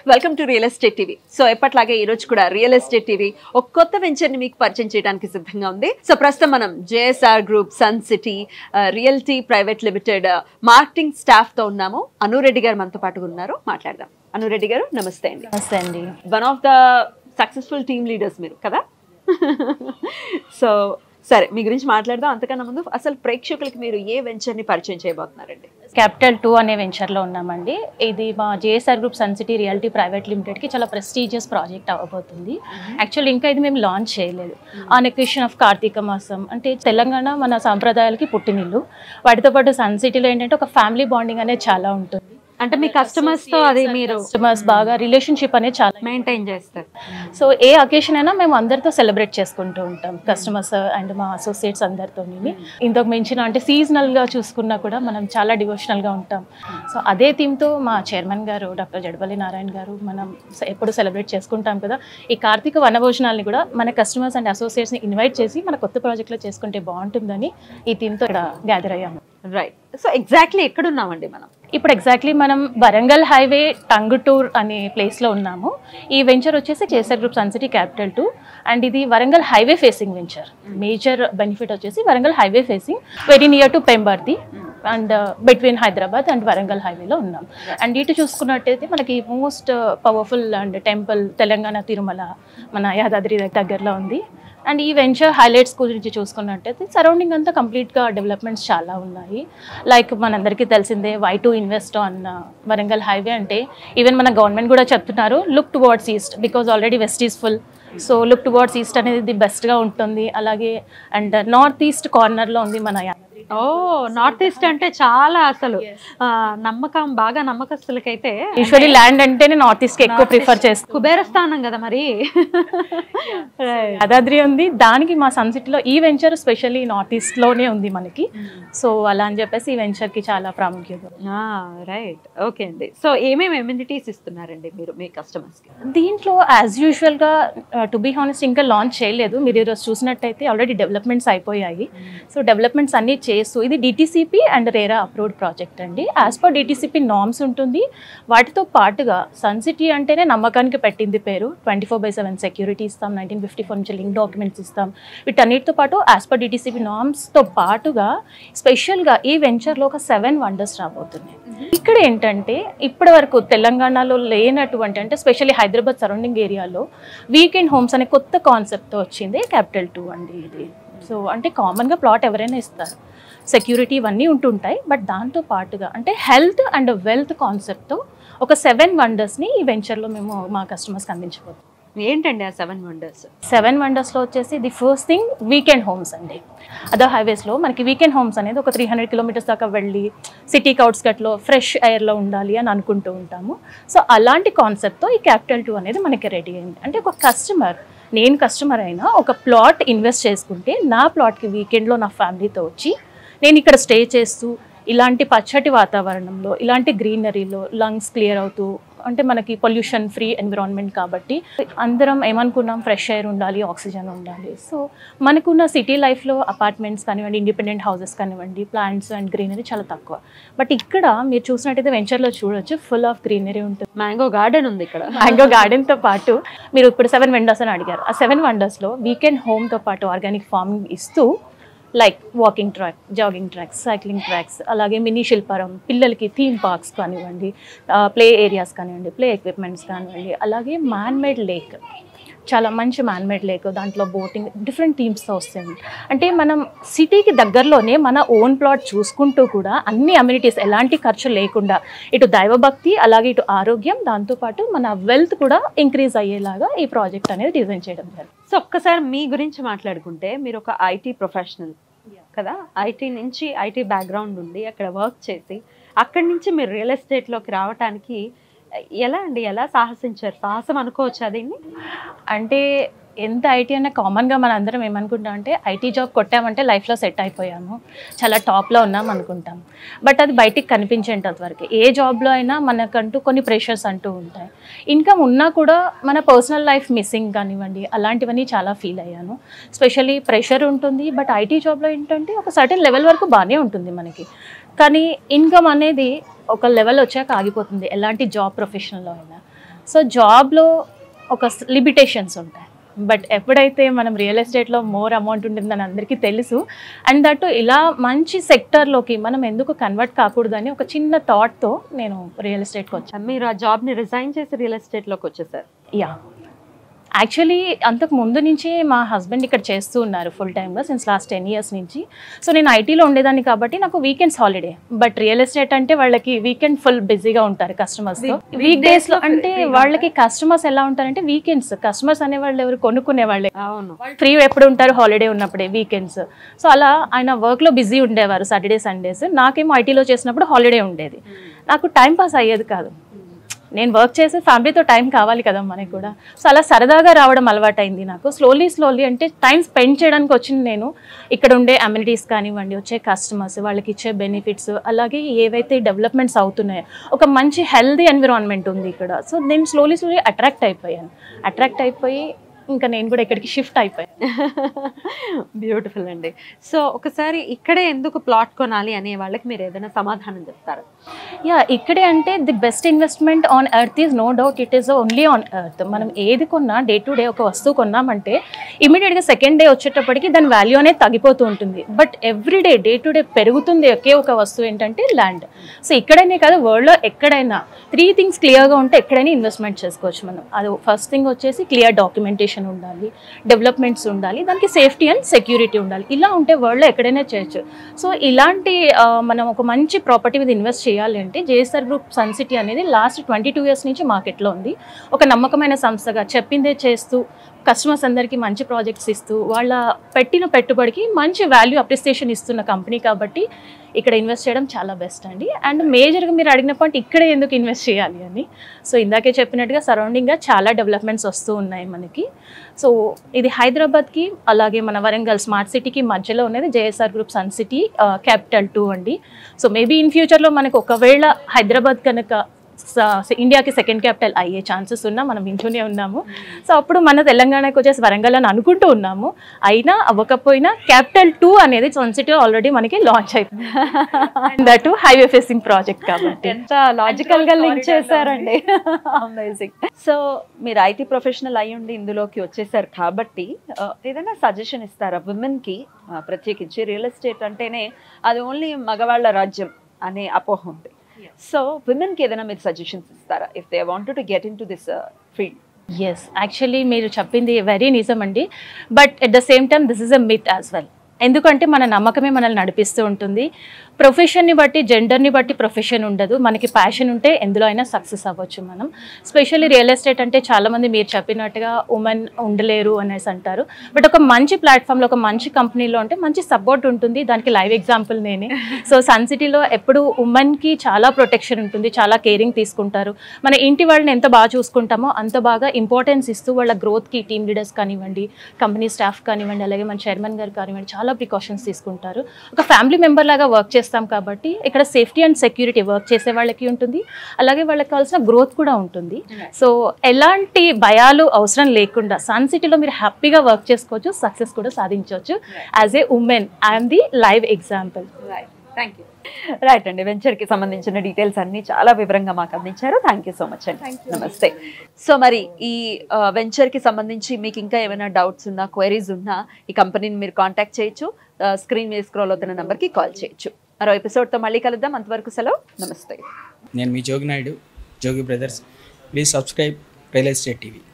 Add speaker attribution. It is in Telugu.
Speaker 1: welcome to real estate TV so ఎప్పట్లాగే ఈ రోజు కూడా రియల్ ఎస్టేట్ టీవీ ఒక కొత్త వెంచర్ ని మీకు పరిచయం చేయడానికి సిద్ధంగా ఉంది సో ప్రస్తుతం మనం JSR group Sun City realty private limited marketing staff తో ఉన్నాము అనురెడ్డి గారు మనతో పాటు ఉన్నారు మాట్లాడదాం అనురెడ్డి గారు నమస్తే అండి
Speaker 2: నమస్తే అండి
Speaker 1: one of the successful team leaders మీరు కదా సో సరే మీ గురించి మాట్లాడదాం అంతకన్నా ముందు అసలు ప్రేక్షకులకి మీరు ఏ వెంచర్ ని పరిచయం చేయబోతున్నారండి
Speaker 2: క్యాపిటల్ టూ అనే వెంచర్లో ఉన్నామండి ఇది మా JSR group Sun City reality private లిమిటెడ్కి చాలా ప్రెస్టీజియస్ ప్రాజెక్ట్ అవ్వబోతుంది యాక్చువల్ ఇంకా ఇది మేము లాంచ్ చేయలేదు ఆన్ ఎక్వేషన్ ఆఫ్ కార్తీక మాసం అంటే తెలంగాణ మన సాంప్రదాయాలకి పుట్టినిల్లు వాటితో పాటు సన్ సిటీలో ఏంటంటే ఒక ఫ్యామిలీ బాండింగ్ అనేది చాలా ఉంటుంది
Speaker 1: అంటే మీ కస్టమర్స్ తో అది మీరు
Speaker 2: కస్టమర్స్ బాగా రిలేషన్షిప్ అనేది చాలా
Speaker 1: మెయింటైన్ చేస్తారు
Speaker 2: సో ఏ అకేషన్ అయినా మేము అందరితో సెలబ్రేట్ చేసుకుంటూ ఉంటాం కస్టమర్స్ అండ్ మా అసోసియేట్స్ అందరితో ఇంతకు మించిన అంటే సీజనల్గా చూసుకున్నా కూడా మనం చాలా డివోషనల్గా ఉంటాం సో అదే థీమ్తో మా చైర్మన్ గారు డాక్టర్ జడపల్లి నారాయణ గారు మనం స- ఎప్పుడు సెలబ్రేట్ చేసుకుంటాం కదా ఈ కార్తీక వనభోజనాల్ని కూడా మన కస్టమర్స్ అండ్ అసోసియేట్స్ని ఇన్వైట్ చేసి మన కొత్త ప్రాజెక్ట్లో చేసుకుంటే బాగుంటుందని ఈ థీమ్తో ఇక్కడ గ్యాదర్ అయ్యాము
Speaker 1: రైట్ సో ఎగ్జాక్ట్లీ ఎక్కడ ఉన్నామండి మనం
Speaker 2: ఇప్పుడు ఎగ్జాక్ట్లీ మనం వరంగల్ హైవే టంగుటూర్ అనే ప్లేస్లో ఉన్నాము ఈ వెంచర్ వచ్చేసి కేసర్ group Sun City capital two and ఇది Warangal highway facing venture major benefit వచ్చేసి Warangal highway facing very near to Pemberthi and between Hyderabad and Warangal హైవేలో ఉన్నాం అండ్ ఇటు చూసుకున్నట్టయితే మనకి most powerful and temple Telangana Tirumala మన యాదాద్రి దగ్గరలో ఉంది అండ్ ఈ వెంచర్ హైలైట్స్ గురించి చూసుకున్నట్టయితే సరౌండింగ్ అంతా కంప్లీట్గా డెవలప్మెంట్స్ చాలా ఉన్నాయి లైక్ మనందరికీ తెలిసిందే why to invest on Warangal highway అంటే ఈవెన్ మన గవర్నమెంట్ కూడా చెప్తున్నారు look towards east because already west is full so look towards east అనేది ది బెస్ట్గా ఉంటుంది అలాగే అండ్ నార్త్ ఈస్ట్ కార్నర్లో ఉంది మన యాదాద్రి
Speaker 1: ఓ నార్త్ ఈస్ట్ అంటే చాలా అసలు ఆ, నమ్మకం బాగా నమ్మకస్తులకైతే
Speaker 2: యూజువలీ ల్యాండ్ అంటేనే నార్త్ ఈస్ట్కి ఎక్కువ ప్రిఫర్ చేస్తాం
Speaker 1: కుబేరస్థానం కదా మరి
Speaker 2: యాదాద్రి ఉంది దానికి మా సన్ సిటీలో ఈ వెంచర్ స్పెషల్లీ నార్త్ ఈస్ట్లోనే ఉంది మనకి సో అలా అని చెప్పేసి ఈ వెంచర్కి చాలా ప్రాముఖ్యత
Speaker 1: రైట్ ఓకే అండి సో ఏమేమి ఎమ్యూనిటీస్ ఇస్తున్నారండి మీరు మీ కస్టమర్స్ కి
Speaker 2: దీంట్లో యాజ్ యూజువల్గా టు బీ హానెస్ట్ ఇంకా లాంచ్ చేయలేదు మీరు ఈరోజు చూసినట్టయితే ఆల్రెడీ డెవలప్మెంట్స్ అయిపోయాయి సో డెవలప్మెంట్స్ అన్నీ చేస్తూ ఇది DTCP and RERA approved project అండి యాజ్ పర్ డిటీసీపీ నామ్స్ ఉంటుంది వాటితో పాటుగా సన్ సిటీ అంటేనే నమ్మకానికి పెట్టింది పేరు twenty four by seven security ఇస్తాం నైన్టీన్ ఫిఫ్టీ ఫోర్ నుంచి లింక్ డాక్యుమెంట్స్ ఇస్తాం వీటన్నిటితో పాటు యాజ్ పర్ డిటీసీపీ నామ్స్తో పాటుగా స్పెషల్గా ఈ వెంచర్లో ఒక సెవెన్ వండర్స్ రాబోతున్నాయి ఇక్కడ ఏంటంటే ఇప్పటి వరకు తెలంగాణలో లేనటువంటి అంటే స్పెషల్లీ హైదరాబాద్ సరౌండింగ్ ఏరియాలో వీకెండ్ హోమ్స్ అనే కొత్త కాన్సెప్ట్తో వచ్చింది క్యాపిటల్ టూ అండి ఇది సో అంటే కామన్గా ప్లాట్ ఎవరైనా ఇస్తారు సెక్యూరిటీ ఇవన్నీ ఉంటుంటాయి బట్ దాంతో పాటుగా అంటే హెల్త్ అండ్ వెల్త్ కాన్సెప్ట్తో ఒక సెవెన్ వండర్స్ని ఈ వెంచర్లో మేము మా కస్టమర్స్కి అందించబోతున్నాం
Speaker 1: ఏంటండి ఆ సెవెన్ వండర్స్
Speaker 2: సెవెన్ వండర్స్లో వచ్చేసి the first thing weekend homes అండి అదర్ హైవేస్లో మనకి వీకెండ్ హోమ్స్ అనేది ఒక త్రీ హండ్రెడ్ కిలోమీటర్స్ దాకా వెళ్ళి సిటీకి అవుట్స్కట్లో ఫ్రెష్ ఎయిర్లో ఉండాలి అని అనుకుంటూ ఉంటాము సో అలాంటి కాన్సెప్ట్తో ఈ క్యాపిటల్ టూ అనేది మనకి రెడీ అయింది అంటే ఒక కస్టమర్ నేను కస్టమర్ అయినా ఒక ప్లాట్ ఇన్వెస్ట్ చేసుకుంటే నా ప్లాట్కి వీకెండ్లో నా ఫ్యామిలీతో వచ్చి నేను ఇక్కడ స్టే చేస్తూ ఇలాంటి పచ్చటి వాతావరణంలో ఇలాంటి గ్రీనరీలో లంగ్స్ క్లియర్ అవుతూ అంటే మనకి పొల్యూషన్ ఫ్రీ ఎన్విరాన్మెంట్ కాబట్టి అందరం ఏమనుకున్నాం ఫ్రెష్ ఎయిర్ ఉండాలి ఆక్సిజన్ ఉండాలి సో మనకున్న సిటీ లైఫ్లో అపార్ట్మెంట్స్ కానివ్వండి ఇండిపెండెంట్ హౌసెస్ కానివ్వండి ప్లాంట్స్ అండ్ గ్రీనరీ చాలా తక్కువ బట్ ఇక్కడ మీరు చూసినట్టయితే వెంచర్లో చూడొచ్చు ఫుల్ ఆఫ్ గ్రీనరీ ఉంటుంది
Speaker 1: మ్యాంగో గార్డెన్ ఉంది ఇక్కడ
Speaker 2: మ్యాంగో గార్డెన్తో పాటు మీరు ఇప్పుడు సెవెన్ వండర్స్ అని అడిగారు ఆ సెవెన్ వండర్స్లో వీకెండ్ హోమ్తో పాటు ఆర్గానిక్ ఫార్మింగ్ ఇస్తూ like walking track jogging tracks cycling tracks అలాగే మినీ శిల్పారం పిల్లలకి థీమ్ పార్క్స్ కానివ్వండి ప్లే ఏరియాస్ కానివ్వండి ప్లే ఎక్విప్మెంట్స్ కానివ్వండి అలాగే మ్యాన్ మేడ్ లేక్ చాలా మంచి మ్యాన్ మేడ్ లేక్ దాంట్లో బోటింగ్ డిఫరెంట్ థీమ్స్తో వస్తుంది అంటే మనం సిటీకి దగ్గరలోనే మన ఓన్ ప్లాట్ చూసుకుంటూ కూడా అన్ని అమ్యూనిటీస్ ఎలాంటి ఖర్చు లేకుండా ఇటు దైవభక్తి అలాగే ఇటు ఆరోగ్యం దాంతోపాటు మన వెల్త్ కూడా ఇంక్రీజ్ అయ్యేలాగా ఈ ప్రాజెక్ట్ అనేది డిజైన్ చేయడం జరిగింది
Speaker 1: సో ఒక్కసారి మీ గురించి మాట్లాడుకుంటే మీరు ఒక ఐటీ ప్రొఫెషనల్ కదా ఐటీ నుంచి ఐటీ బ్యాక్గ్రౌండ్ ఉండి అక్కడ వర్క్ చేసి అక్కడి నుంచి మీరు రియల్ ఎస్టేట్లోకి రావటానికి ఎలా అండి ఎలా సాహసించారు సాహసం అనుకోవచ్చు దీన్ని
Speaker 2: అంటే ఎంత ఐటీ అన్న కామన్గా మన అందరం ఏమనుకుంటాం అంటే ఐటీ జాబ్ కొట్టామంటే లైఫ్లో సెట్ అయిపోయాము చాలా టాప్లో ఉన్నాం అనుకుంటాం బట్ అది బయటికి కనిపించేంత వరకు ఏ జాబ్లో అయినా మనకంటూ కొన్ని ప్రెషర్స్ అంటూ ఉంటాయి ఇన్కమ్ ఉన్నా కూడా మన పర్సనల్ లైఫ్ మిస్సింగ్ కానివ్వండి అలాంటివన్నీ చాలా ఫీల్ అయ్యాను స్పెషల్లీ ప్రెషర్ ఉంటుంది బట్ ఐటీ జాబ్లో ఏంటంటే ఒక సర్టెన్ లెవెల్ వరకు బాగానే ఉంటుంది మనకి కానీ ఇన్కమ్ అనేది ఒక లెవెల్ వచ్చాక ఆగిపోతుంది ఎలాంటి జాబ్ ప్రొఫెషనల్లో అయినా సో జాబ్లో ఒక లిమిటేషన్స్ ఉంటాయి బట్ ఎప్పుడైతే మనం రియల్ ఎస్టేట్లో మోర్ అమౌంట్ ఉంటుందని అందరికీ తెలుసు అండ్ దట్ ఇలా మంచి సెక్టర్లోకి మనం ఎందుకు కన్వర్ట్ కాకూడదని ఒక చిన్న థాట్తో నేను రియల్ ఎస్టేట్కి వచ్చాను
Speaker 1: మీరు ఆ జాబ్ ని రిజైన్ చేసి రియల్ ఎస్టేట్ లోకి వచ్చేసారు
Speaker 2: యా యాక్చువల్లీ అంతకు ముందు నుంచి మా హస్బెండ్ ఇక్కడ చేస్తూ ఉన్నారు ఫుల్ టైమ్గా సిన్స్ లాస్ట్ టెన్ ఇయర్స్ నుంచి సో నేను ఐటీలో ఉండేదాన్ని కాబట్టి నాకు weekends holiday but real estate అంటే వాళ్ళకి వీకెండ్ ఫుల్ బిజీగా ఉంటారు కస్టమర్స్తో
Speaker 1: Week-
Speaker 2: వీక్ డేస్లో
Speaker 1: weekdays లో
Speaker 2: అంటే
Speaker 1: free గా
Speaker 2: వాళ్ళకి కస్టమర్స్ ఎలా ఉంటారంటే వీకెండ్స్ కస్టమర్స్ అనే వాళ్ళు ఎవరు కొనుక్కునే వాళ్ళే
Speaker 1: అవును
Speaker 2: ఫ్రీ ఎప్పుడు ఉంటారు హాలిడే ఉన్నప్పుడే వీకెండ్స్ సో అలా ఆయన వర్క్లో బిజీ ఉండేవారు సాటర్డే సండేస్ నాకేమో ఐటీలో చేసినప్పుడు హాలిడే ఉండేది నాకు టైం పాస్ అయ్యేది కాదు నేను వర్క్ చేసే ఫ్యామిలీతో టైం కావాలి కదా మనకి కూడా సో అలా సరదాగా రావడం అలవాటైంది నాకు స్లోలీ స్లోలీ అంటే టైం స్పెండ్ చేయడానికి వచ్చింది నేను ఇక్కడ ఉండే అమ్యూనిటీస్ కానివ్వండి వచ్చే కస్టమర్స్ వాళ్ళకి ఇచ్చే బెనిఫిట్స్ అలాగే ఏవైతే డెవలప్మెంట్స్ అవుతున్నాయో ఒక మంచి హెల్దీ ఎన్విరాన్మెంట్ ఉంది ఇక్కడ సో నేను స్లోలీ స్లోలీ అట్రాక్ట్ అయిపోయాను అట్రాక్ట్ అయిపోయి ఇంకా నేను కూడా ఇక్కడికి షిఫ్ట్ అయిపోయాను
Speaker 1: బ్యూటిఫుల్ అండి సో ఒకసారి ఇక్కడే ఎందుకు ప్లాట్ కొనాలి అనే వాళ్ళకి మీరు ఏదైనా సమాధానం చెప్తారా
Speaker 2: యా ఇక్కడే అంటే the best investment on earth is no doubt it is only on earth మనం ఏది కొన్నా డే టు డే ఒక వస్తువు కొన్నామంటే ఇమీడియట్గా సెకండ్ డే వచ్చేటప్పటికి దాని వాల్యూ అనేది తగ్గిపోతూ ఉంటుంది but every day day to day పెరుగుతుంది ఒకే ఒక వస్తువు ఏంటంటే ల్యాండ్ సో ఇక్కడైనా కాదు వరల్డ్లో ఎక్కడైనా త్రీ థింగ్స్ క్లియర్గా ఉంటే ఎక్కడైనా ఇన్వెస్ట్మెంట్ చేసుకోవచ్చు మనం అది ఫస్ట్ థింగ్ వచ్చేసి క్లియర్ డాక్యుమెంటేషన్ ఉండాలి డెవలప్మెంట్స్ ఉండాలి దానికి సేఫ్టీ అండ్ సెక్యూరిటీ ఉండాలి ఇలా ఉంటే వరల్డ్లో ఎక్కడైనా చేయొచ్చు సో ఇలాంటి ఆ, మనం ఒక మంచి ప్రాపర్టీ మీద ఇన్వెస్ట్ చేయాలి అంటే జేఎస్ఆర్ గ్రూప్ సన్ సిటీ అనేది లాస్ట్ ట్వంటీ టూ ఇయర్స్ నుంచి మార్కెట్లో ఉంది ఒక నమ్మకమైన సంస్థగా చెప్పిందే చేస్తూ కస్టమర్స్ అందరికీ మంచి ప్రాజెక్ట్స్ ఇస్తూ వాళ్ళ పెట్టిన పెట్టుబడికి మంచి వాల్యూ అప్రిసియేషన్ ఇస్తున్న కంపెనీ కాబట్టి ఇక్కడ ఇన్వెస్ట్ చేయడం చాలా బెస్ట్ అండి అండ్ మేజర్గా మీరు అడిగిన పాయింట్ ఇక్కడే ఎందుకు ఇన్వెస్ట్ చేయాలి అని సో ఇందాకే చెప్పినట్టుగా సరౌండింగ్గా చాలా డెవలప్మెంట్స్ వస్తూ ఉన్నాయి మనకి సో ఇది హైదరాబాద్కి అలాగే మన వరంగల్ స్మార్ట్ సిటీకి మధ్యలో ఉన్నది JSR group Sun City capital two అండి సో మేబీ ఇన్ ఫ్యూచర్లో మనకు ఒకవేళ హైదరాబాద్ కనుక స- ఇండియాకి సెకండ్ క్యాపిటల్ అయ్యే ఛాన్సెస్ ఉన్నా మనం వింటూనే ఉన్నాము సో అప్పుడు మన తెలంగాణకు వచ్చేసి వరంగల్ అని అనుకుంటూ ఉన్నాము అయినా అవ్వకపోయినా క్యాపిటల్ టూ అనేది సన్ సిటీ ఆల్రెడీ మనకి లాంచ్ అవుతుంది దట్ హైవే ఫేసింగ్ ప్రాజెక్ట్ కాబట్టి
Speaker 1: ఎంత లాజికల్ గా లింక్ చేశారండి అమేజింగ్ సో మీరు ఐటీ ప్రొఫెషనల్ అయి ఉండి ఇందులోకి వచ్చేసారు కాబట్టి ఆ, ఏదైనా సజెషన్ ఇస్తారా విమెన్ కి ఆ, ప్రత్యేకించి రియల్ ఎస్టేట్ అంటేనే అది ఓన్లీ మగవాళ్ళ రాజ్యం అనే అపోహ ఉంది సో విమెన్ కి ఏదైనా మీరు సజెషన్స్ ఇస్తారా if they want to get into this field
Speaker 2: yes actually మీరు చెప్పింది వెరీ నిజం అండి but at the same time this is a myth as well ఎందుకంటే మన నమ్మకమే మనల్ని నడిపిస్తూ ఉంటుంది ప్రొఫెషన్ని బట్టి జెండర్ని బట్టి ప్రొఫెషన్ ఉండదు మనకి ప్యాషన్ ఉంటే ఎందులో అయినా సక్సెస్ అవ్వచ్చు మనం స్పెషల్లీ రియల్ ఎస్టేట్ అంటే చాలామంది మీరు చెప్పినట్టుగా ఉమెన్ ఉండలేరు అనేసి అంటారు బట్ ఒక మంచి ప్లాట్ఫామ్లో ఒక మంచి కంపెనీలో అంటే మంచి సపోర్ట్ ఉంటుంది దానికి లైవ్ ఎగ్జాంపుల్ నేనే సో సన్ సిటీలో ఎప్పుడు ఉమెన్కి చాలా ప్రొటెక్షన్ ఉంటుంది చాలా కేరింగ్ తీసుకుంటారు మన ఇంటి వాళ్ళని ఎంత బాగా చూసుకుంటామో అంత బాగా ఇంపార్టెన్స్ ఇస్తూ వాళ్ళ గ్రోత్కి టీమ్ లీడర్స్ కానివ్వండి కంపెనీ స్టాఫ్ కానివ్వండి అలాగే మన చైర్మన్ గారు కానివ్వండి చాలా ప్రికాషన్స్ తీసుకుంటారు ఒక ఫ్యామిలీ మెంబర్ లాగా వర్క్ చేస్తాం కాబట్టి ఇక్కడ సేఫ్టీ అండ్ సెక్యూరిటీ వర్క్ చేసే వాళ్ళకి ఉంటుంది అలాగే వాళ్ళకి కావాల్సిన గ్రోత్ కూడా ఉంటుంది సో ఎలాంటి భయాలు అవసరం లేకుండా సన్ సిటీలో మీరు హ్యాపీగా వర్క్ చేసుకోవచ్చు సక్సెస్ కూడా సాధించవచ్చు as a woman I'm the live example
Speaker 1: thank you right అండి వెంచర్ కి సంబంధించిన డీటెయిల్స్ అన్ని చాలా వివరంగా మాకు అందించారు థ్యాంక్ యూ సో మచ్ అండి నమస్తే సో మరి ఈ వెంచర్ కి సంబంధించి మీకు ఇంకా ఏమైనా డౌట్స్ ఉన్నా క్వైరీస్ ఉన్నా ఈ కంపెనీని మీరు కాంటాక్ట్ చేయొచ్చు స్క్రీన్ మీద స్క్రోల్ అవుతున్న నెంబర్కి కాల్ చేయొచ్చు మరో ఎపిసోడ్తో మళ్ళీ కలుద్దాం అంతవరకు సెలవు నమస్తే
Speaker 3: నేను మీ Jogi Naidu Jogi brothers please subscribe real estate TV